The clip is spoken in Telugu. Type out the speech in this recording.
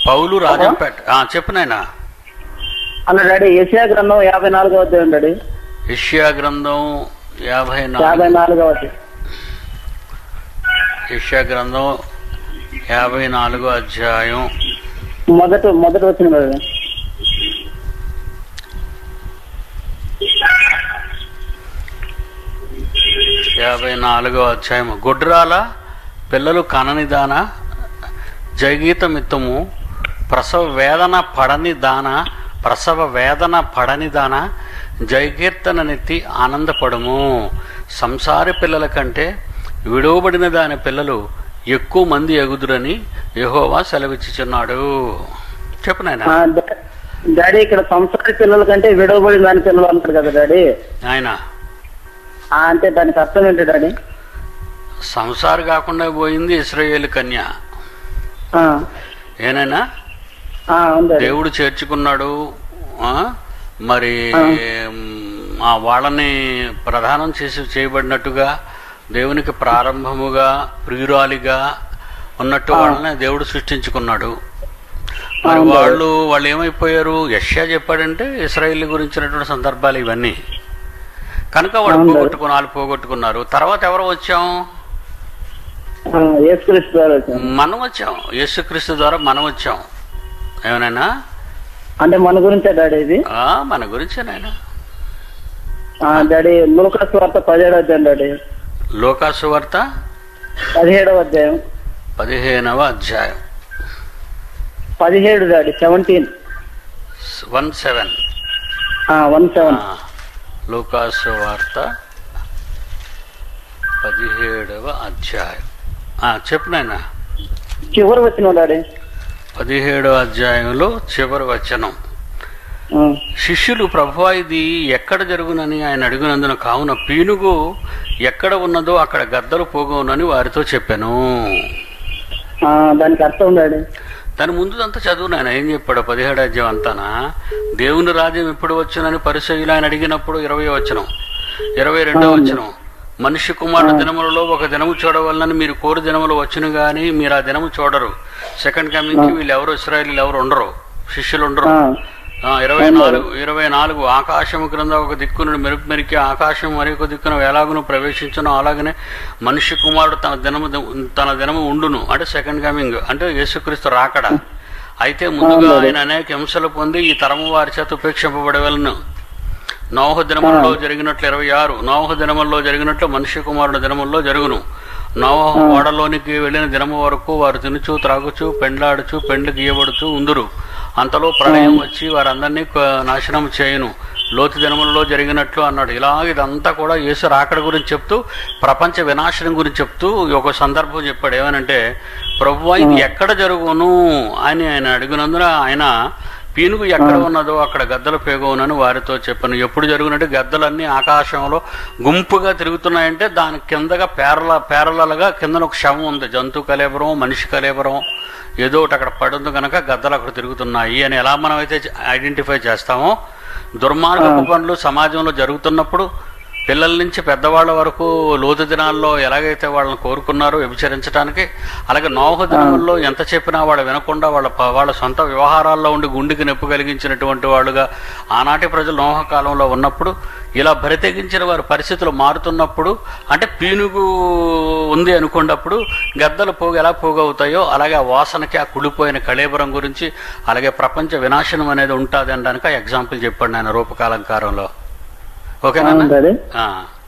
పౌలు రాజంపేట ఆ, చెప్పు నాయనా అన్న డాడీ ఏషియా గ్రంథం యాభై నాలుగో అధ్యాయం డాడీ యెషయా గ్రంథం యాభై నాలుగు యాభై నాలుగో అధ్యాయం యెషయా గ్రంథం యాభై నాలుగో అధ్యాయం మొదట మొదట వచ్చిన డాడీ యాభై నాలుగో అధ్యాయం గుడ్రాల పిల్లలు కనని దాన జగీతమిత్తము ప్రసవ వేదన పడని దాన ప్రసవ వేదన పడని దాన జయకీర్తననెత్తి ఆనందపడము సంసారి పిల్లల కంటే విడువబడిన దాని పిల్లలు ఎక్కువ మంది ఎగుదురని యెహోవా సెలవిచ్చుచున్నాడు చెప్పు నాయన ఆ, డా- డాడీ ఇక్కడ సంసారి పిల్లల కంటే విడవబడిన దాని పిల్లలు అంటారు కదా డాడీ ఆయన ఆ, అంటే దానికి అర్థం ఏంటి డాడీ సంసారి కాకుండా పోయింది ఇస్రాయేల్ కన్య ఆ, ఏనైనా ఆ, అవును డాడీ దేవుడు చేర్చుకున్నాడు ఆ? మరి మ్, ఆ వాళ్ళని ప్రధానం చేసి చేయబడినట్టుగా దేవునికి ప్రారంభముగా ప్రియురాలిగా ఉన్నట్టు వాళ్ళని దేవుడు సృష్టించుకున్నాడు మరి అవును. వాళ్ళు వాళ్ళు ఏమైపోయారు యష్యా చెప్పాడంటే ఇస్రాయిల్ గురించినటువంటి సందర్భాలు ఇవన్నీ కనుక వాళ్ళు అవును. పోగొట్టుకుని వాళ్ళు పోగొట్టుకున్నారు తర్వాత ఎవరు వచ్చాం ఆ, యేసుక్రీస్తు గారు వచ్చారు మనం వచ్చాం యేసుక్రీస్తు ద్వారా మనం వచ్చాం ఏమనైనా అంటే మన గురించే డాడీ ఇది ఆ, మన గురించే నాయన ఆ, డాడీ లూకాస్ వార్త పదిహేడవ అధ్యాయం డాడీ లోకాసు వార్త పదిహేడవ అధ్యాయం పదిహేనవ అధ్యాయం పదిహేడు daddy seventeen one seven one seven లోకాసు వార్త పదిహేడవ అధ్యాయం ఆ, చెప్పు నాయన చివరి వచ్చిన డాడీ పదిహేడవ అధ్యాయంలో చివరి వచనం ఆ, శిష్యులు ప్రభువా ఇది ఎక్కడ జరుగునని ఆయన అడిగినందున కావున పీనుగు ఎక్కడ ఉన్నదో అక్కడ గద్దలు పోగవునని వారితో చెప్పాను ఆ, దానికి అర్థం డాడీ దాని ముందుదంతా చదువు నాయన ఏం చెప్పాడు పదిహేడు అధ్యాయం అంతానా దేవుని రాజ్యం ఎప్పుడు వచ్చునని పరిశైలు ఆయన అడిగినప్పుడు ఇరవై వచనం ఇరవై రెండో వచనం మనిషి కుమారుడు దినములలో ఒక దినము చూడవలనని మీరు కోరు దినములు వచ్చును గాని మీరు ఆ దినము చూడరు సెకండ్ కమింగ్ కి వీళ్ళు ఎవరు ఇస్రాయలీలు ఎవరు ఉండరు శిష్యులు ఉండరు ఆ, ఆ, ఇరవై నాలుగు ఇరవై నాలుగు ఆకాశము క్రింద ఒక దిక్కు నుండి మెరుపు మెరికి ఆకాశం మరి ఒక దిక్కున ఎలాగును ప్రవేశించును అలాగనే మనిషి కుమారుడు తన దినము తన దినము ఉండును అంటే సెకండ్ కమింగ్ అంటే యేసుక్రీస్తు రాకడ అయితే ముందుగా ఆయన అనేక హింసలు పొంది ఈ తరము వారి చేత ఉపేక్షింపబడవలను నోహ దినములలో జరిగినట్లు ఇరవై ఆరు నోహ దినముల్లో జరిగినట్లు మనిషి కుమారుడు దినముల్లో జరుగును నోహ ఓడలోనికి వెళ్ళిన దినము వరకు వారు తినుచు త్రాగుచు పెండ్లాడుచు పెండ్లు గీయబడుచు ఉందురు అంతలో ప్రళయం వచ్చి వారందరినీ క- నాశనం చేయును లోతు దినములలో జరిగినట్లు అన్నాడు ఇలా ఇదంతా కూడా యేసు రాకడ గురించి చెప్తూ ప్రపంచ వినాశనం గురించి చెప్తూ ఒక సందర్భం చెప్పాడు ఏమనంటే ప్రభువా ఇది ఎక్కడ జరుగును అని ఆయన అడిగినందున ఆయన పీనుగు ఎక్కడ ఉన్నదో అక్కడ గద్దలు పేగవునని వారితో చెప్పాను ఎప్పుడు జరుగునంటే గద్దలన్నీ ఆకాశంలో గుంపుగా తిరుగుతున్నాయంటే దాని కిందగా పేరల పేరలగా కిందన ఒక శవం ఉంది జంతు కలేబరం మనిషి కలేబరం ఏదో ఒకటి అక్కడ పడుంది కనుక గద్దలు అక్కడ తిరుగుతున్నాయి అని ఎలా మనం అయితే ఐడెంటిఫై చేస్తామో దుర్మార్గపు పనులు సమాజంలో జరుగుతున్నప్పుడు పిల్లల నుంచి పెద్దవాళ్ళ వరకు లోతు దినాల్లో ఎలాగైతే వాళ్ళని కోరుకున్నారో వ్యభిచరించడానికి అలాగే నోహ దినముల్లో ఎంత చెప్పినా వాళ్ళు వినకుండా వాళ్ళ ప- వాళ్ళ సొంత వ్యవహారాల్లో ఉండి గుండెకి నొప్పి కలిగించినటువంటి వాళ్ళుగా ఆనాటి ప్రజలు నోహ కాలంలో ఉన్నప్పుడు ఇలా బరితెగించిన వారి పరిస్థితులు మారుతున్నప్పుడు అంటే పీనుగు ఉంది అనుకున్నప్పుడు గద్దలు పోగు ఎలా పోగవుతాయో అలాగే ఆ వాసనకి ఆ కుళ్ళిపోయిన కళేబరం గురించి అలాగే ప్రపంచ వినాశనం అనేది ఉంటుంది అనడానికి ఆ ఎగ్జాంపుల్ చెప్పాడు నేను రూపకాలంకారంలో ఓకేనా అవును డాడీ ఆ.